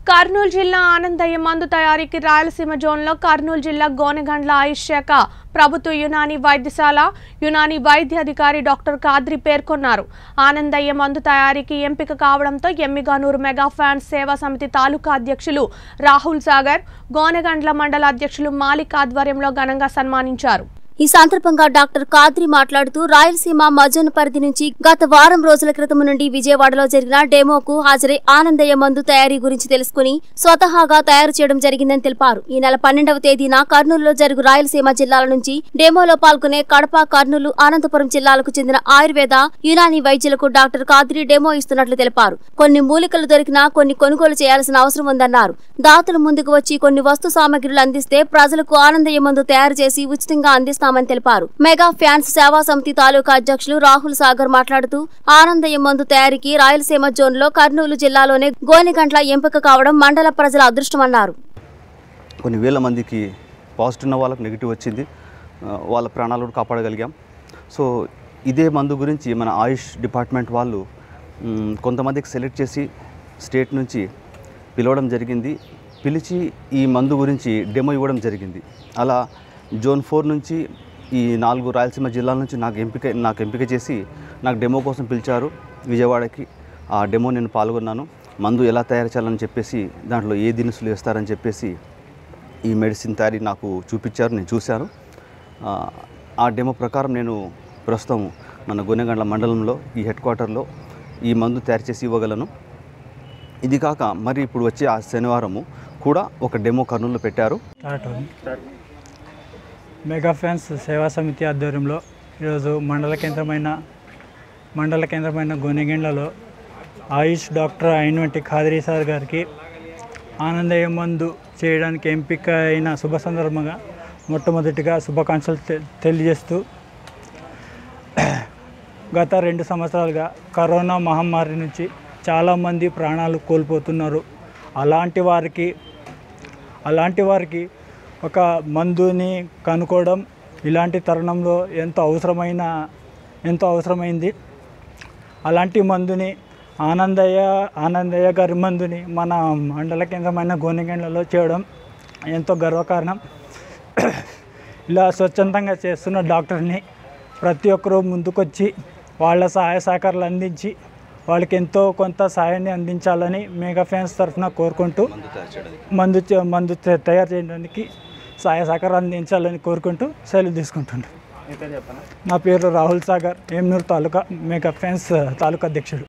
కర్నూలు జిల్లా ఆనందయ్య మందు తయారీకి రాయలసీమ జోన్లో కర్నూలు జిల్లా గోనెగండ్ల ఆయుష్ శాఖ ప్రభుత్వ యునాని వైద్యశాల యునాని వైద్య అధికారి డాక్టర్ కాద్రి పేర్కొన్నారు ఆనందయ్య మందు తయారీకి ఎంపిక కావడంతో ఎమ్మిగానూరు మెగా ఫ్యాన్స్ సేవా సమితి తాలూకా అధ్యక్షులు రాహుల్ సాగర్ గోనెగండ్ల మండల అధ్యక్షులు మాలిక్ ఆధ్వర్యంలో ఘనంగా సన్మానించారు ఈ సందర్భంగా డాక్టర్ కాద్రి మాట్లాడుతూ రాయలసీమ మజోన్ పరిధి నుంచి గత వారం రోజుల క్రితం నుండి విజయవాడలో జరిగిన డెమోకు హాజరై ఆనందయ్య మందు తయారీ గురించి తెలుసుకుని స్వతహాగా తయారు చేయడం జరిగిందని తెలిపారు ఈ నెల పన్నెండవ తేదీన కర్నూలులో జరుగు రాయలసీమ జిల్లాల నుంచి డెమోలో పాల్గొనే కడప కర్నూలు అనంతపురం జిల్లాలకు చెందిన ఆయుర్వేద యునాని వైద్యులకు డాక్టర్ కాద్రి డెమో ఇస్తున్నట్లు తెలిపారు కొన్ని మూలికలు దొరికినా కొన్ని కొనుగోలు చేయాల్సిన అవసరం ఉందన్నారు దాతలు ముందుకు వచ్చి కొన్ని వస్తు సామగ్రిలు అందిస్తే ప్రజలకు ఆనందయ్య మందు తయారు చేసి ఉచితంగా అందిస్తామని తెలిపారు మెగా ఫ్యాన్స్ సేవా సమితి తాలూకా అధ్యక్షులు రాహుల్ సాగర్ మాట్లాడుతూ ఆనందయ్య మందు తయారీకి రాయలసీమ జోన్లో కర్నూలు జిల్లాలోనే గోనెగంట్ల ఎంపిక కావడం మండల ప్రజల అదృష్టమన్నారు కొన్ని వేల మందికి పాజిటివ్ ఉన్న వాళ్ళకి నెగిటివ్ వచ్చింది ఆ, వాళ్ళ ప్రాణాలు కూడా కాపాడగలిగాం సో ఇదే మందు గురించి మన ఆయుష్ డిపార్ట్మెంట్ వాళ్ళు మ్, కొంతమందికి సెలెక్ట్ చేసి స్టేట్ నుంచి పిలవడం జరిగింది పిలిచి ఈ మందు గురించి డెమో ఇవ్వడం జరిగింది అలా జోన్ ఫోర్ నుంచి ఈ నాలుగు రాయలసీమ జిల్లాల నుంచి నాకు ఎంపిక నాకు ఎంపిక చేసి నాకు డెమో కోసం పిలిచారు విజయవాడకి ఆ డెమో నేను పాల్గొన్నాను మందు ఎలా తయారు చేయాలని చెప్పేసి దాంట్లో ఏ దినుసులు వేస్తారని చెప్పేసి ఈ మెడిసిన్ తయారీ నాకు చూపించారు నేను చూశాను ఆ, ఆ డెమో ప్రకారం నేను ప్రస్తుతం మన గొనెగండ్ల మండలంలో ఈ హెడ్ క్వార్టర్లో ఈ మందు తయారు చేసి ఇవ్వగలను ఇది కాక మరి ఇప్పుడు వచ్చే ఆ శనివారము కూడా ఒక డెమో కర్నూలులో పెట్టారు స్టార్ట్ అవుతుంది మెగా ఫ్యాన్స్ సేవా సమితి ఆధ్వర్యంలో ఈరోజు మండల కేంద్రమైన మండల కేంద్రమైన గోనెగెండ్లలో ఆయుష్ డాక్టర్ అయినటువంటి ఖాదరీ సార్ గారికి ఆనందయ్య మందు చేయడానికి ఎంపిక అయిన శుభ సందర్భంగా మొట్టమొదటిగా శుభాకాంక్షలు తె- తెలియజేస్తూ గత రెండు సంవత్సరాలుగా కరోనా మహమ్మారి నుంచి చాలామంది ప్రాణాలు కోల్పోతున్నారు అలాంటి వారికి అలాంటి వారికి ఒక మందుని కనుక్కోవడం ఇలాంటి తరుణంలో ఎంతో అవసరమైన ఎంతో అవసరమైంది అలాంటి మందుని ఆనందయ్య ఆనందయ్య గారి మందుని మన మండల కేంద్రమైన గోనెగండ్లలో చేయడం ఎంతో గర్వకారణం ఇలా స్వచ్ఛందంగా చేస్తున్న డాక్టర్ని ప్రతి ఒక్కరూ ముందుకొచ్చి వాళ్ళ సహాయ సహకారాలు అందించి వాళ్ళకి ఎంతో కొంత సాయాన్ని అందించాలని మెగా ఫ్యాన్స్ తరఫున కోరుకుంటూ మందు చే- మందు త- తయారు చేయడానికి సహాయ సహకారం అందించాలని కోరుకుంటూ సెలవు తీసుకుంటున్నాను నా పేరు రాహుల్ సాగర్ ఏమ్నూరు తాలూకా మెగా ఫ్యాన్స్ తాలూకా అధ్యక్షుడు